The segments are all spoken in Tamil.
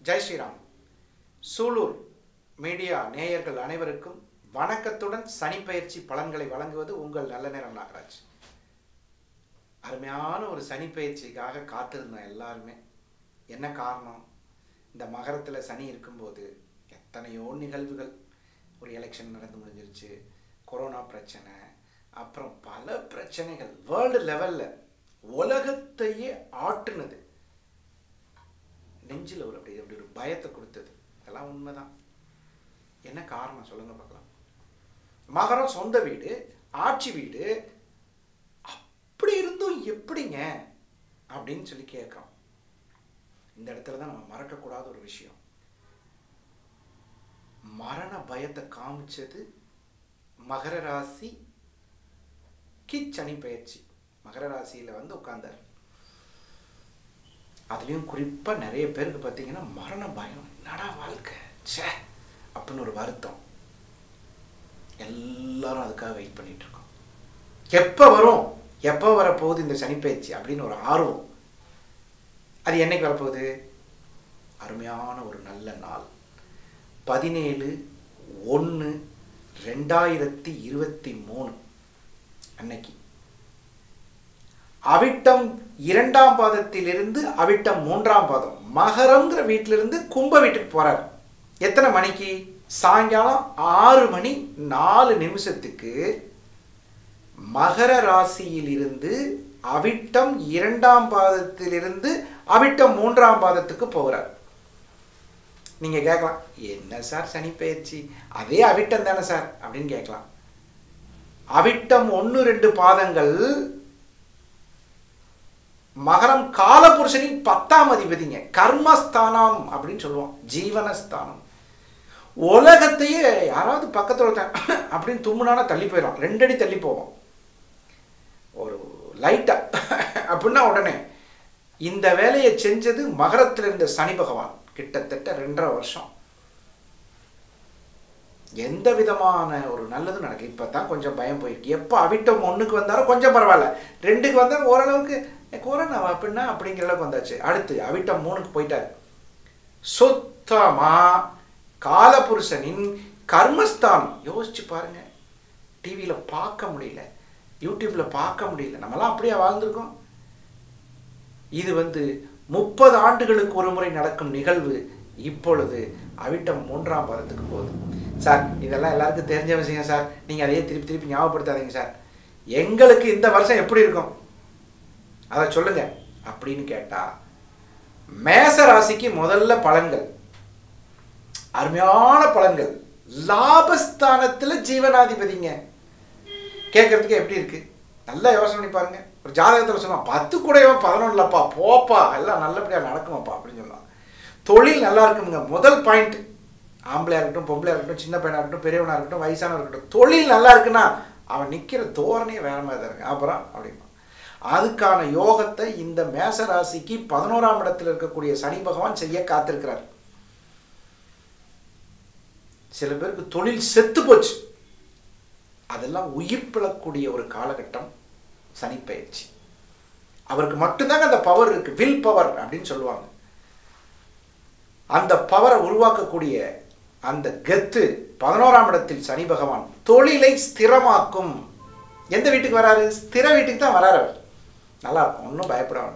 ஜெய் ஸ்ரீராம் சூலூர் மீடியா நேயர்கள் அனைவருக்கும் வணக்கத்துடன் சனிப்பெயர்ச்சி பலன்களை வழங்குவது உங்கள் நல்ல நேரம் நாகராஜ் அருமையான ஒரு சனிப்பெயர்ச்சிக்காக காத்திருந்தோம் எல்லாருமே என்ன காரணம் இந்த மகரத்தில் சனி இருக்கும்போது எத்தனையோ நிகழ்வுகள் ஒரு எலெக்ஷன் நடந்து முடிஞ்சிருச்சு கொரோனா பிரச்சனை அப்புறம் பல பிரச்சனைகள் வேர்ல்டு லெவலில் உலகத்தையே ஆட்டுனது நெஞ்சில் ஒரு அப்படி அப்படி ஒரு பயத்தை கொடுத்தது இதெல்லாம் உண்மைதான் என்ன காரணம் சொல்லுங்க பார்க்கலாம் மகரம் சொந்த வீடு ஆட்சி வீடு அப்படி இருந்தும் எப்படிங்க அப்படின்னு சொல்லி கேட்குறோம் இந்த இடத்துல தான் நம்ம மறக்கக்கூடாத ஒரு விஷயம் மரண பயத்தை காமிச்சது மகர ராசி கிச்சனி பயிற்சி மகர ராசியில் வந்து உட்கார்ந்தார் அதுலேயும் குறிப்பாக நிறைய பேருக்கு பார்த்தீங்கன்னா மரண பயம் என்னடா வாழ்க்கை ச்சே அப்படின்னு ஒரு வருத்தம் எல்லாரும் அதுக்காக வெயிட் பண்ணிட்டு இருக்கோம் எப்போ வரும் எப்போ வரப்போகுது இந்த சனிப்பயிற்சி அப்படின்னு ஒரு ஆர்வம் அது என்னைக்கு வரப்போகுது அருமையான ஒரு நல்ல நாள் பதினேழு ஒன்று ரெண்டாயிரத்தி இருபத்தி மூணு அன்னைக்கு அவிட்டம் இரண்டாம் பாதத்திலிருந்து அவிட்டம் மூன்றாம் பாதம் மகரங்கிற வீட்டிலிருந்து கும்ப வீட்டுக்கு போறார் எத்தனை மணிக்கு சாயங்காலம் ஆறு மணி நாலு நிமிஷத்துக்கு மகர ராசியிலிருந்து அவிட்டம் இரண்டாம் பாதத்திலிருந்து அவிட்டம் மூன்றாம் பாதத்துக்கு போகிறார் நீங்க கேட்கலாம் என்ன சார் சனி பயிற்சி அதே அவிட்டம் தானே சார் அப்படின்னு கேட்கலாம் அவிட்டம் ஒன்று ரெண்டு பாதங்கள் மகரம் காலபுருஷனின் பத்தாம் அதிபதிங்க கர்மஸ்தானம் அப்படின்னு சொல்லுவோம் ஜீவனஸ்தானம் உலகத்தையே யாராவது பக்கத்தில் ஒருத்தன் அப்படின்னு தும்முனானா தள்ளி போயிடும் ரெண்டடி தள்ளி போவோம் ஒரு லைட்டா அப்படின்னா உடனே இந்த வேலையை செஞ்சது மகரத்தில் இருந்த சனி பகவான் கிட்டத்தட்ட ரெண்டரை வருஷம் எந்த விதமான ஒரு நல்லதும் நடக்கு இப்போ தான் கொஞ்சம் பயம் போயிருக்கு எப்போ அவிட்டம் ஒன்றுக்கு வந்தாலும் கொஞ்சம் பரவாயில்ல ரெண்டுக்கு வந்தாலும் ஓரளவுக்கு கொரோனா அப்படின்னா அப்படிங்கிற அளவுக்கு வந்தாச்சு அடுத்து அவிட்டம் மூணுக்கு போயிட்டார் சுத்தமாக காலபுருஷனின் கர்மஸ்தானம் யோசிச்சு பாருங்க டிவியில் பார்க்க முடியல யூடியூப்பில் பார்க்க முடியல நம்மலாம் அப்படியே வாழ்ந்திருக்கோம் இது வந்து முப்பது ஆண்டுகளுக்கு ஒரு முறை நடக்கும் நிகழ்வு இப்பொழுது அவிட்டம் மூன்றாம் பதத்துக்கு போகுது சார் இதெல்லாம் எல்லாருக்கும் தெரிஞ்ச விஷயம் சார் நீங்கள் அதையே திருப்பி திருப்பி ஞாபகப்படுத்தாதீங்க சார் எங்களுக்கு இந்த வருஷம் எப்படி இருக்கும் அதை சொல்லுங்க அப்படின்னு கேட்டா மேச ராசிக்கு முதல்ல பலன்கள் அருமையான பலன்கள் லாபஸ்தானத்துல ஜீவனாதிபதிங்க கேட்கறதுக்கு எப்படி இருக்கு நல்லா யோசனை பண்ணி பாருங்க ஒரு ஜாதகத்தில் சொன்னான் பத்து கூடையவன் பதினொன்றுலப்பா போப்பா எல்லாம் நல்லபடியாக நடக்குமாப்பா அப்படின்னு சொன்னான் தொழில் நல்லா இருக்குங்க முதல் பாயிண்ட் ஆம்பளையா இருக்கட்டும் பொம்பளையா இருக்கட்டும் சின்ன பையனா இருக்கட்டும் பெரியவனா இருக்கட்டும் வயசானவா இருக்கட்டும் தொழில் நல்லா இருக்குன்னா அவன் நிற்கிற தோரணையே வேற மாதிரி தான் இருக்கு அப்புறம் அப்படிமா அதுக்கான யோகத்தை இந்த மேச ராசிக்கு பதினோராம் இடத்தில் இருக்கக்கூடிய சனி பகவான் செய்ய காத்திருக்கிறார் சில பேருக்கு தொழில் செத்து போச்சு அதெல்லாம் உயிர் பிழக்கூடிய ஒரு காலகட்டம் சனிப்பயிற்சி அவருக்கு மட்டும்தாங்க அந்த பவர் இருக்கு வில் பவர் அப்படின்னு சொல்லுவாங்க அந்த பவரை உருவாக்கக்கூடிய அந்த கெத்து பதினோராம் இடத்தில் சனி பகவான் தொழிலை ஸ்திரமாக்கும் எந்த வீட்டுக்கு வராரு ஸ்திர வீட்டுக்கு தான் வராரு அவர் நல்லா இருக்கும் ஒன்றும் பயப்பட வேண்டாம்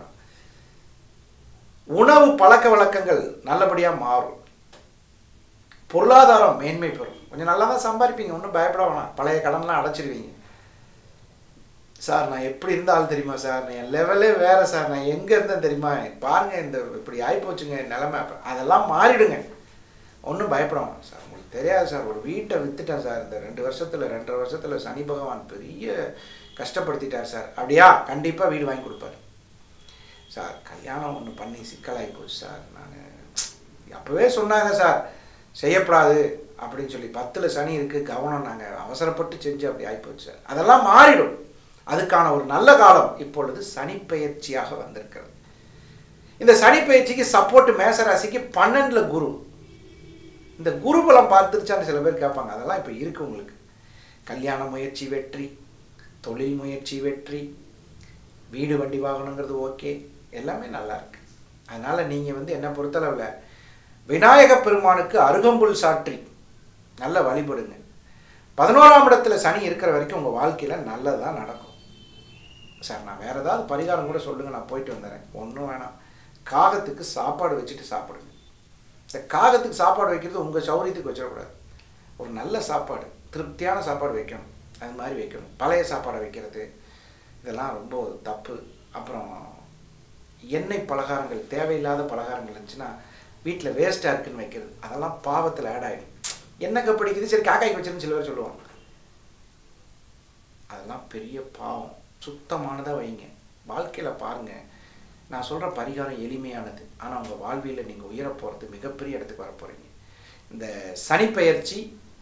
உணவு பழக்க வழக்கங்கள் நல்லபடியாக மாறும் பொருளாதாரம் மேன்மை பெறும் கொஞ்சம் நல்லா தான் சம்பாதிப்பீங்க ஒன்றும் பயப்பட வேணாம் பழைய கடன்லாம் அடைச்சிடுவீங்க சார் நான் எப்படி இருந்த ஆள் தெரியுமா சார் நான் என் லெவலே வேற சார் நான் எங்கே இருந்தேன் தெரியுமா பாருங்க இந்த இப்படி ஆகிப்போச்சுங்க நிலைமை அதெல்லாம் மாறிடுங்க ஒன்றும் பயப்பட வேணாம் சார் உங்களுக்கு தெரியாது சார் ஒரு வீட்டை வித்துட்டேன் சார் இந்த ரெண்டு வருஷத்தில் ரெண்டரை வருஷத்தில் சனி பகவான் பெரிய கஷ்டப்படுத்திட்டார் சார் அப்படியா கண்டிப்பாக வீடு வாங்கி கொடுப்பாரு சார் கல்யாணம் ஒன்று பண்ணி சிக்கலாகி போச்சு சார் நான் அப்போவே சொன்னாங்க சார் செய்யப்படாது அப்படின்னு சொல்லி பத்தில் சனி இருக்குது கவனம் நாங்கள் அவசரப்பட்டு செஞ்சு அப்படி ஆகிப்போச்சு சார் அதெல்லாம் மாறிடும் அதுக்கான ஒரு நல்ல காலம் இப்பொழுது சனிப்பெயர்ச்சியாக வந்திருக்கிறது இந்த சனிப்பெயர்ச்சிக்கு சப்போர்ட் மேசராசிக்கு பன்னெண்டில் குரு இந்த குருபலம் பார்த்துருச்சான்னு சில பேர் கேட்பாங்க அதெல்லாம் இப்போ இருக்கு உங்களுக்கு கல்யாண முயற்சி வெற்றி தொழில் முயற்சி வெற்றி வீடு வண்டி வாங்கணுங்கிறது ஓகே எல்லாமே நல்லா இருக்கு அதனால் நீங்கள் வந்து என்னை பொறுத்தளவில் விநாயக பெருமானுக்கு அருகம்புல் சாற்றி நல்ல வழிபடுங்க பதினோராம் இடத்துல சனி இருக்கிற வரைக்கும் உங்கள் வாழ்க்கையில் நல்லதாக நடக்கும் சார் நான் வேறு ஏதாவது பரிகாரம் கூட சொல்லுங்கள் நான் போயிட்டு வந்துடுறேன் ஒன்றும் வேணாம் காகத்துக்கு சாப்பாடு வச்சுட்டு சாப்பிடுங்க இந்த காகத்துக்கு சாப்பாடு வைக்கிறது உங்கள் சௌரியத்துக்கு வச்சிடக்கூடாது ஒரு நல்ல சாப்பாடு திருப்தியான சாப்பாடு வைக்கணும் அது மாதிரி வைக்கணும் பழைய சாப்பாடை வைக்கிறது இதெல்லாம் ரொம்ப தப்பு அப்புறம் எண்ணெய் பலகாரங்கள் தேவையில்லாத பலகாரங்கள் இருந்துச்சுன்னா வீட்டில் வேஸ்ட்டாக இருக்குன்னு வைக்கிறது அதெல்லாம் பாவத்தில் ஆட் ஆகிடும் எண்ணெய் கப்படிக்குது சரி காக்காய்க்கு வச்சிருன்னு சில பேர் சொல்லுவாங்க அதெல்லாம் பெரிய பாவம் சுத்தமானதாக வைங்க வாழ்க்கையில் பாருங்கள் நான் சொல்கிற பரிகாரம் எளிமையானது ஆனால் உங்கள் வாழ்வியில் நீங்கள் உயர போகிறது மிகப்பெரிய இடத்துக்கு வர போகிறீங்க இந்த சனிப்பெயர்ச்சி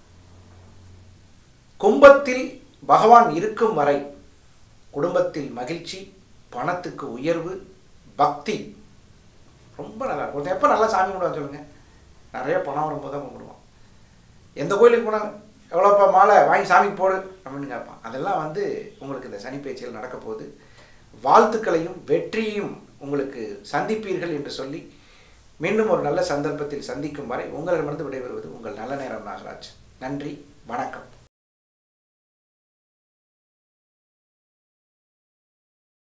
கும்பத்தில் பகவான் இருக்கும் வரை குடும்பத்தில் மகிழ்ச்சி பணத்துக்கு உயர்வு பக்தி ரொம்ப நல்லா இருக்கும் ஒருத்தன் எப்போ நல்லா சாமி கும்பிடுவான் சொல்லுங்கள் நிறைய பணம் வரும்போது தான் கும்பிடுவான் எந்த கோயிலுக்கு போனாலும் எவ்வளோப்பா மாலை வாங்கி சாமிக்கு போடு அப்படின்னு கேட்பான் அதெல்லாம் வந்து உங்களுக்கு இந்த சனி பேச்சில் நடக்க போகுது வாழ்த்துக்களையும் வெற்றியும் உங்களுக்கு சந்திப்பீர்கள் என்று சொல்லி மீண்டும் ஒரு நல்ல சந்தர்ப்பத்தில் சந்திக்கும் வரை உங்களிடமிருந்து விடைபெறுவது உங்கள் நல்ல நேரம் நாகராஜ் நன்றி வணக்கம்